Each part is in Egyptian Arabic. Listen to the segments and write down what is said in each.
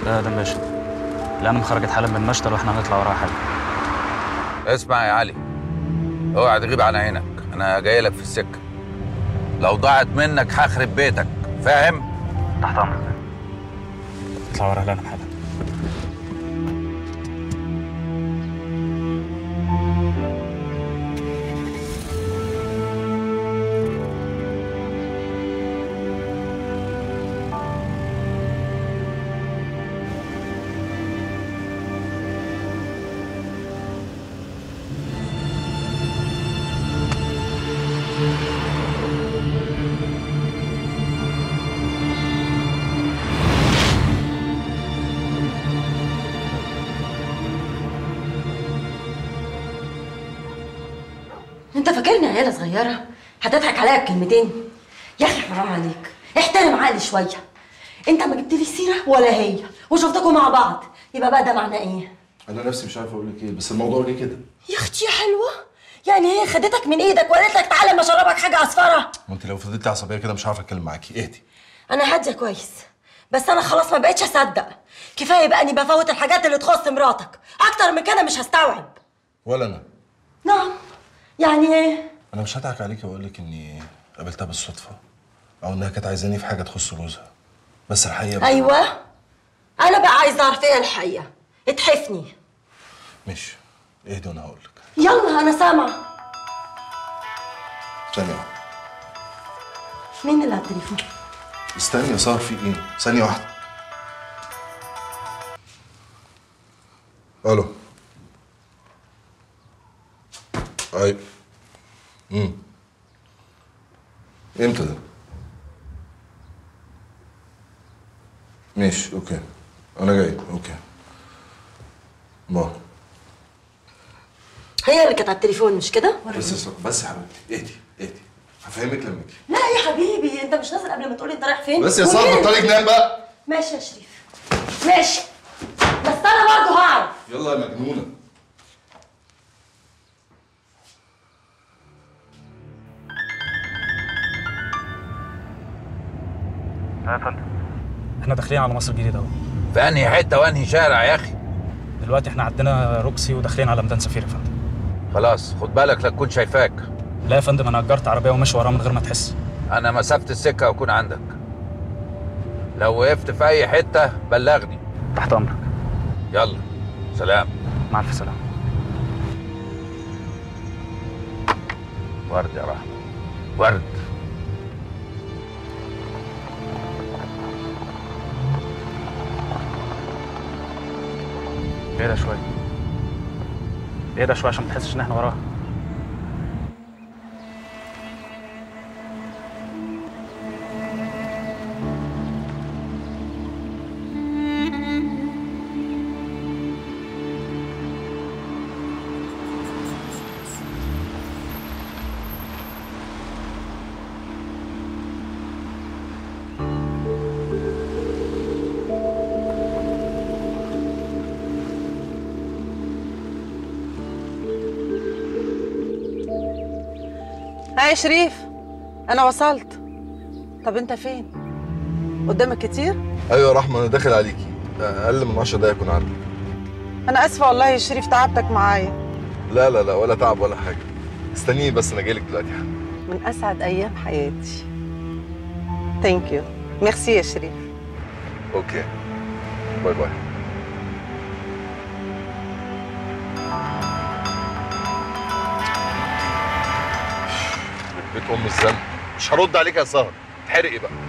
لا ده باشا الأنم خرجت حالا من المشتل واحنا هنطلع وراها حاجة اسمع يا علي اوعى تغيب عن عينك انا جاي لك في السكه لو ضاعت منك هخرب بيتك فاهم تحت أمرك اطلع وراها الأنم حالا انت فاكرني عيله صغيره هتضحك عليا بكلمتين يا اخي حرام عليك احترم عقلي شويه انت ما جبت لي سيره ولا هي وشفتكم مع بعض يبقى بقى ده معناه ايه انا نفسي مش عارف اقول لك ايه بس الموضوع ليه كده يا اختي يا حلوه يعني هي خدتك من ايدك وقالت لك تعالى ما اشربك حاجه اصفره وانت لو فضلتي عصبيه كده مش عارف اتكلم معاكي اهدي انا هاديه كويس بس انا خلاص ما بقتش اصدق كفايه بقى اني بفوت الحاجات اللي تخص مراتك اكتر من كده مش هستوعب ولا انا نعم يعني ايه انا مش هضحك عليكي واقول لك اني قابلتها بالصدفه او انها كانت عايزاني في حاجه تخص جوزها بس الحقيقه بقى ايوه انا بقى عايزه اعرف ايه الحقيقه اتحفني مش اهدي وانا هقول لك يلا انا سامعه ثانيه واحده مين اللي على التليفون استني يا سهر في ايه ثانيه واحده الو اي امم امتى ده ماشي اوكي انا جاي اوكي باي هي اللي كانت على التليفون مش كده بس بس بس يا حبيبتي اهدي اهدي هفهمك لما اجي لا يا حبيبي انت مش نازل قبل ما تقولي انت رايح فين بس يا ومين؟ سهر بطلي جنان بقى ماشي يا شريف ماشي بس انا برضه هعرف يلا يا مجنونه يا فندم احنا داخلين على مصر الجديدة اهو في انهي حته وانهي شارع يا اخي دلوقتي احنا عندنا روكسي وداخلين على ميدان سفير يا فندم خلاص خد بالك لا تكون شايفاك لا يا فندم انا اجرت عربية وماشي وراها من غير ما تحس انا مسافه السكه واكون عندك لو وقفت في اي حته بلغني تحت امرك يلا سلام مع الف سلامة ورد يا رحمه ورد اهدى شوية اهدى شوية عشان ما تحسش ان احنا وراها هاي شريف انا وصلت طب انت فين قدامك كتير ايوه يا رحمه انا داخل عليكي اقل من 10 دقايق اكون عندك انا اسفه والله يا شريف تعبتك معايا لا لا لا ولا تعب ولا حاجه استنيني بس انا جايلك دلوقتي من اسعد ايام حياتي ثانك يو ميرسي يا شريف اوكي باي باي بيت ام الذنب مش هرد عليك يا سهر اتحرقي بقى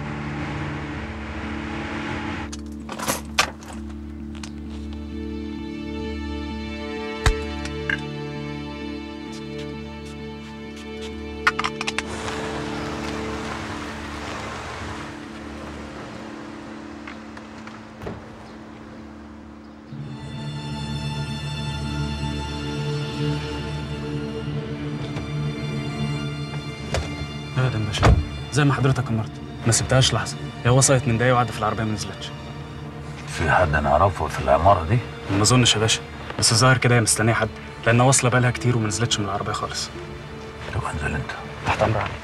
ابدا يا باشا زي ما حضرتك امرت ما سبتهاش لحظة هي وصلت من دقايق وقعدت في العربية ما نزلتش في حد نعرفه في العماره دي ما اظنش يا باشا بس الظاهر كده هي مستنيه حد لانها واصله بقالها كتير وما نزلتش من العربيه خالص طب انزل انت تحت امر عليك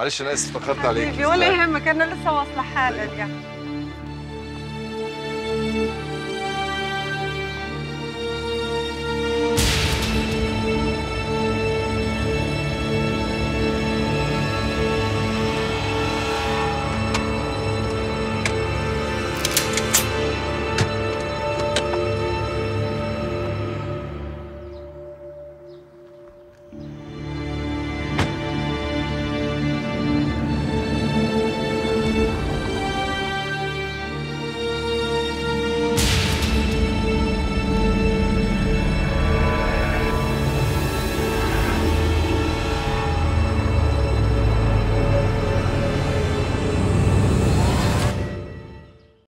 معلش انا اسف اتاخرت عليك حبيبي ولا يهمك انا لسه واصله حالا يعني